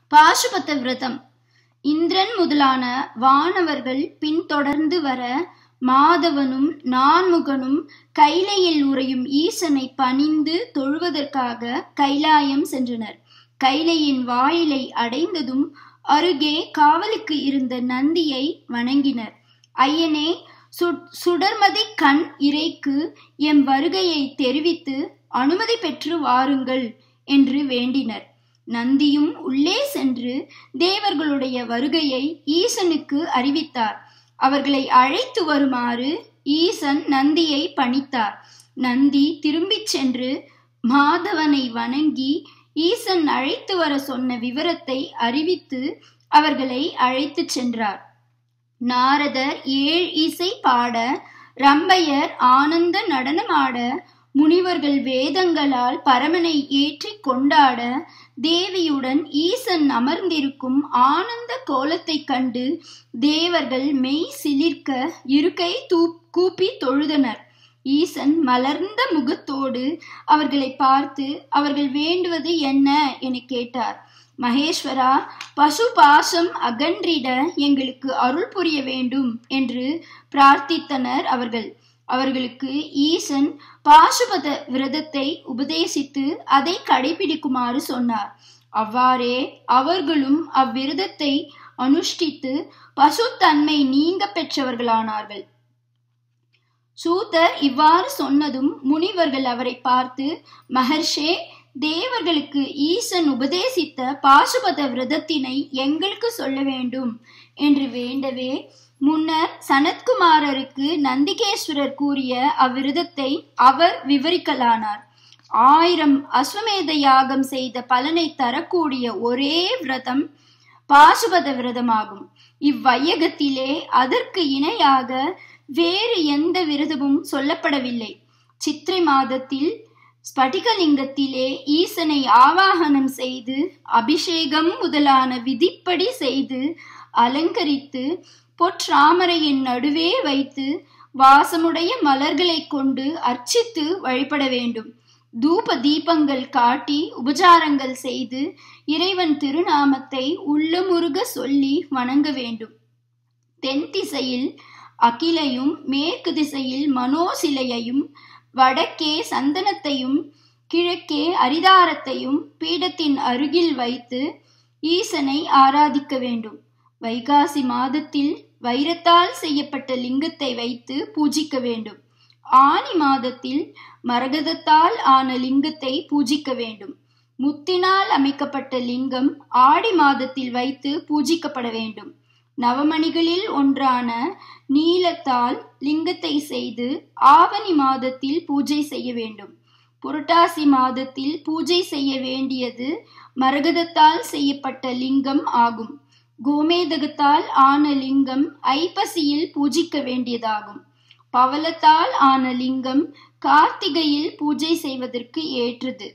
பாசுபத விரதம் இந்திரன் முதலான வானவர்கள் பின்தொடர்ந்து வர மாதவனும் நான்முகனும் கைலையில் உறையும் ஈசனை பணிந்து தொழுவதற்காக கைலாயம் சென்றனர் கைலையின் வாயிலை அடைந்ததும் அருகே காவலுக்கு இருந்த நந்தியை வணங்கினர் ஐயனே சுடர்மதி கண் இறைக்கு எம் வருகையை தெரிவித்து அனுமதி பெற்று வாருங்கள் என்று வேண்டினர் நந்தியும் உள்ளே சென்று தேவர்களுடைய வருகையை ஈசனுக்கு அறிவித்தார் அவர்களை அழைத்து வருமாறு ஈசன் நந்தியை பணித்தார் நந்தி திரும்பிச் சென்று மாதவனை வணங்கி ஈசன் அழைத்து வர சொன்ன விவரத்தை அறிவித்து அவர்களை அழைத்துச் சென்றார் நாரதர் ஏழ் இசை பாட ரம்பையர் ஆனந்த நடனமாட முனிவர்கள் வேதங்களால் பரமனை ஏற்றி கொண்டாட தேவியுடன் ஈசன் அமர்ந்திருக்கும் ஆனந்த கோலத்தை கண்டு தேவர்கள் மெய் சிலிர்க்க இருக்கை தூ கூப்பி தொழுதனர் ஈசன் மலர்ந்த முகத்தோடு அவர்களை பார்த்து அவர்கள் வேண்டுவது என்ன என கேட்டார் மகேஸ்வரா பசு பாசம் அகன்றிட எங்களுக்கு அருள் புரிய வேண்டும் என்று பிரார்த்தித்தனர் அவர்கள் அவர்களுக்கு ஈசன் பாசுபத விரதத்தை உபதேசித்து அதை கடைபிடிக்குமாறு சொன்னார் அவ்வாறே அவர்களும் அவ்விரதத்தை அனுஷ்டித்து பசுத்தன்மை நீங்க பெற்றவர்களானார்கள் சூதர் இவ்வாறு சொன்னதும் முனிவர்கள் அவரை பார்த்து மகர்ஷே தேவர்களுக்கு ஈசன் உபதேசித்த பாசுபத விரதத்தினை எங்களுக்கு சொல்ல வேண்டும் என்று வேண்டவே முன்னர் சனத்குமாரருக்கு நந்திகேஸ்வரர் கூறிய அவ்விரதத்தை அவர் விவரிக்கலானார் ஆயிரம் அஸ்வமேத யாகம் செய்த பலனை தரக்கூடிய ஒரே விரதம் பாசுபத விரதமாகும் இவ்வையகத்திலே அதற்கு இணையாக வேறு எந்த விரதமும் சொல்லப்படவில்லை சித்திரை மாதத்தில் ஸ்படிகலிங்கத்திலே ஈசனை ஆவாகனம் செய்து அபிஷேகம் முதலான விதிப்படி செய்து அலங்கரித்து பொற்றாமரையின் நடுவே வைத்து வாசமுடைய மலர்களை கொண்டு அர்ச்சித்து வழிபட வேண்டும் தூப தீபங்கள் காட்டி உபசாரங்கள் செய்து இறைவன் திருநாமத்தை உள்ளமுருக சொல்லி வணங்க வேண்டும் தென் திசையில் அகிலையும் மேற்கு திசையில் மனோசிலையையும் வடக்கே சந்தனத்தையும் கிழக்கே அரிதாரத்தையும் பீடத்தின் அருகில் வைத்து ஈசனை ஆராதிக்க வேண்டும் வைகாசி மாதத்தில் வைரத்தால் செய்யப்பட்ட லிங்கத்தை வைத்து பூஜிக்க வேண்டும் ஆனி மாதத்தில் மரகதத்தால் ஆன லிங்கத்தை பூஜிக்க வேண்டும் முத்தினால் அமைக்கப்பட்ட லிங்கம் ஆடி மாதத்தில் வைத்து பூஜிக்கப்பட வேண்டும் நவமணிகளில் ஒன்றான நீலத்தால் லிங்கத்தை செய்து ஆவணி மாதத்தில் பூஜை செய்ய வேண்டும் புரட்டாசி மாதத்தில் பூஜை செய்ய வேண்டியது மரகதத்தால் செய்யப்பட்ட லிங்கம் ஆகும் கோமேதகத்தால் ஆன லிங்கம் ஐப்பசியில் பூஜிக்க வேண்டியதாகும் பவளத்தால் ஆன லிங்கம் கார்த்திகையில் பூஜை செய்வதற்கு ஏற்றது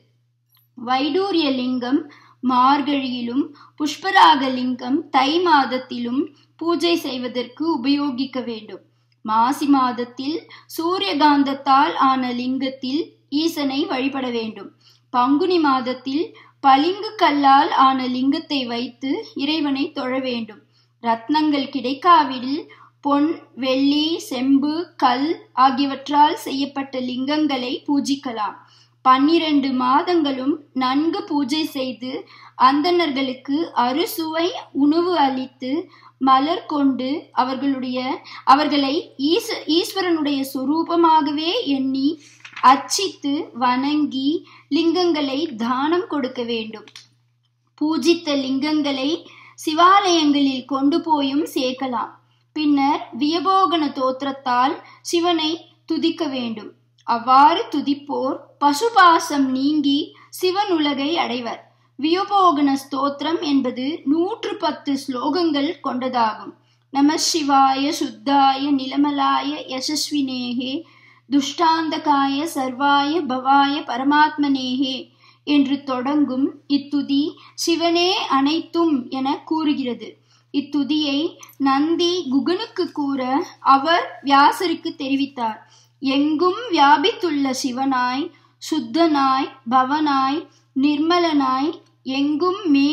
வைடூரிய லிங்கம் மார்கழியிலும் புஷ்பராக லிங்கம் தை மாதத்திலும் பூஜை செய்வதற்கு உபயோகிக்க வேண்டும் மாசி மாதத்தில் சூரியகாந்தத்தால் ஆன லிங்கத்தில் ஈசனை வழிபட வேண்டும் பங்குனி மாதத்தில் பளிங்கு கல்லால் ஆன லிங்கத்தை வைத்து இறைவனை தொழ வேண்டும் ரத்னங்கள் கிடைக்காவிடில் பொன் வெள்ளி செம்பு கல் ஆகியவற்றால் செய்யப்பட்ட லிங்கங்களை பூஜிக்கலாம் பன்னிரண்டு மாதங்களும் நன்கு பூஜை செய்து அந்தணர்களுக்கு அறுசுவை உணவு அளித்து மலர் கொண்டு அவர்களுடைய அவர்களை ஈச ஈஸ்வரனுடைய சொரூபமாகவே எண்ணி அர்ச்சித்து வணங்கி லிங்கங்களை தானம் கொடுக்க வேண்டும் பூஜித்த லிங்கங்களை சிவாலயங்களில் கொண்டு போயும் சேர்க்கலாம் பின்னர் வியபோகன தோத்திரத்தால் சிவனை துதிக்க வேண்டும் அவ்வாறு துதிப்போர் பசுபாசம் நீங்கி சிவன் உலகை அடைவர் வியோபோகன ஸ்தோத்திரம் என்பது நூற்று பத்து ஸ்லோகங்கள் கொண்டதாகும் நம சிவாய சுத்தாய நிலமலாய யசஸ்வினேகே துஷ்டாந்தகாய சர்வாய பவாய பரமாத்மனேகே என்று தொடங்கும் இத்துதி சிவனே அனைத்தும் என கூறுகிறது இத்துதியை நந்தி குகனுக்கு கூற அவர் வியாசருக்கு தெரிவித்தார் எங்கும் வியாபித்துள்ள சிவனாய் சுத்தனாய் பவனாய் நிர்மலனாய் எங்கும் மேவிய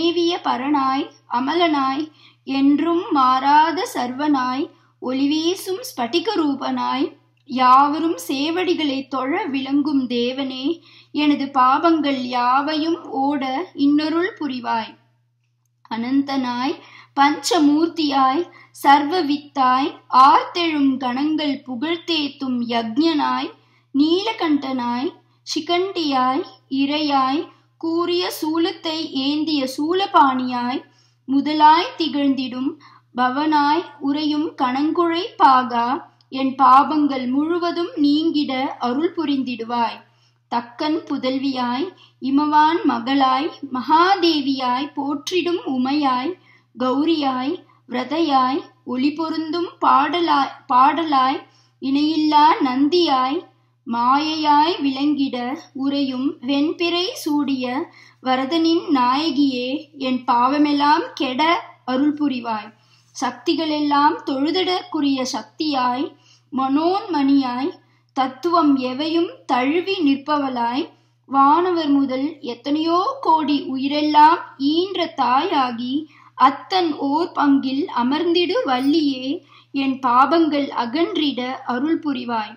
பரனாய் அமலனாய் என்றும் மாறாத சர்வனாய் ஒளிவீசும் ஸ்படிக ரூபனாய் யாவரும் சேவடிகளை தொழ விளங்கும் தேவனே எனது பாவங்கள் யாவையும் ஓட இன்னொருள் புரிவாய் அனந்தனாய் பஞ்சமூர்த்தியாய் சர்வவித்தாய் ஆர்த்தெழும் கணங்கள் புகழ்த்தேத்தும் யக்ஞனாய் நீலகண்டனாய் சிகண்டியாய் இரையாய் கூறிய சூலத்தை ஏந்திய சூலபாணியாய் முதலாய் திகழ்ந்திடும் பவனாய் உறையும் கணங்குழை பாகா என் பாபங்கள் முழுவதும் நீங்கிட அருள் புரிந்திடுவாய் தக்கன் புதல்வியாய் இமவான் மகளாய் மகாதேவியாய் போற்றிடும் உமையாய் கௌரியாய் விரதையாய் ஒளி பொருந்தும் பாடலாய் பாடலாய் இணையில்லா நந்தியாய் மாயையாய் விளங்கிட உறையும் வெண்பிறை சூடிய வரதனின் நாயகியே என் பாவமெல்லாம் கெட அருள் புரிவாய் சக்திகளெல்லாம் தொழுதிடற்குரிய சக்தியாய் மனோன்மணியாய் தத்துவம் எவையும் தழுவி நிற்பவளாய் வானவர் முதல் எத்தனையோ கோடி உயிரெல்லாம் ஈன்ற தாயாகி அத்தன் ஓர் பங்கில் அமர்ந்திடு வள்ளியே என் பாபங்கள் அகன்றிட அருள் புரிவாய்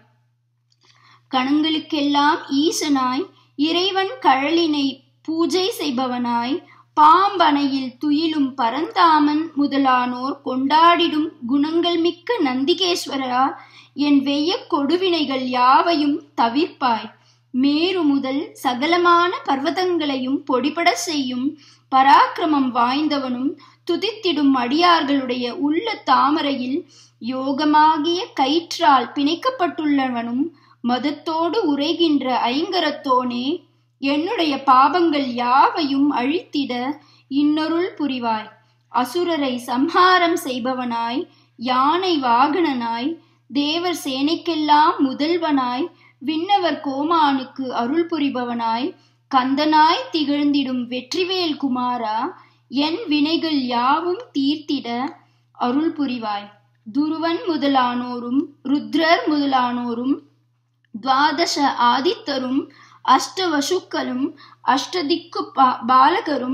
கணங்களுக்கெல்லாம் ஈசனாய் இறைவன் கழலினை பூஜை செய்பவனாய் பாம்பனையில் துயிலும் பரந்தாமன் முதலானோர் கொண்டாடிடும் குணங்கள் மிக்க நந்திகேஸ்வரா என் வெய்ய கொடுவினைகள் யாவையும் தவிர்ப்பாய் மேரு முதல் சகலமான பர்வதங்களையும் பொடிபட செய்யும் பராக்கிரமம் வாய்ந்தவனும் துதித்திடும் அடியார்களுடைய உள்ள தாமரையில் யோகமாகிய கயிற்றால் பிணைக்கப்பட்டுள்ளவனும் மதத்தோடு உரைகின்ற ஐங்கரத்தோனே என்னுடைய பாபங்கள் யாவையும் அழித்திட இன்னொருள் புரிவாய் அசுரரை சம்ஹாரம் செய்பவனாய் யானை வாகனனாய் தேவர் சேனைக்கெல்லாம் முதல்வனாய் விண்ணவர் கோமானுக்கு அருள் புரிபவனாய் கந்தனாய் திகழ்ந்திடும் வெற்றிவேல் குமாரா என் வினைகள் யாவும் தீர்த்திட அருள் புரிவாய் துருவன் முதலானோரும் ருத்ரர் முதலானோரும் துவாதச ஆதித்தரும் அஷ்டவசுக்களும் அஷ்டதிக்கு பா பாலகரும்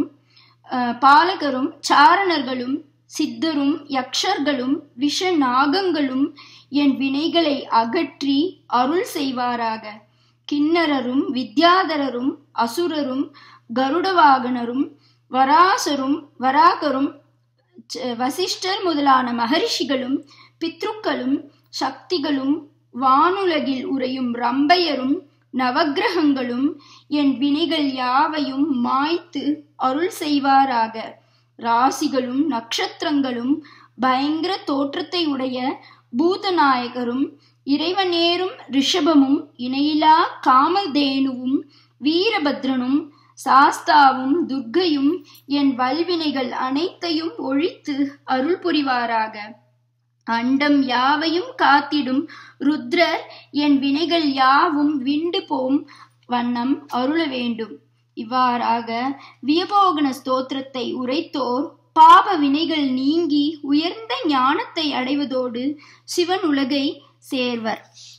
பாலகரும் சாரணர்களும் சித்தரும் யக்ஷர்களும் விஷ நாகங்களும் என் வினைகளை அகற்றி அருள் செய்வாராக கிண்ணரரும் வித்யாதரரும் அசுரரும் கருடவாகனரும் வராசரும் வராகரும் வசிஷ்டர் முதலான மகரிஷிகளும் பித்ருக்களும் சக்திகளும் வானுலகில் உறையும் ரம்பையரும் நவக்கிரகங்களும் என் வினைகள் யாவையும் மாய்த்து அருள் செய்வாராக ராசிகளும் நட்சத்திரங்களும் பயங்கர தோற்றத்தை உடைய பூதநாயகரும் இறைவனேரும் ரிஷபமும் இணையிலா காமதேனுவும் வீரபத்ரனும் சாஸ்தாவும் துர்க்கையும் என் வல்வினைகள் அனைத்தையும் ஒழித்து அருள் புரிவாராக அண்டம் யாவையும் காத்திடும் ருத்ரர் என் வினைகள் யாவும் விண்டு போம் வண்ணம் அருள வேண்டும் இவ்வாறாக வியபோகன ஸ்தோத்திரத்தை உரைத்தோர் பாப வினைகள் நீங்கி உயர்ந்த ஞானத்தை அடைவதோடு சிவன் உலகை சேர்வர்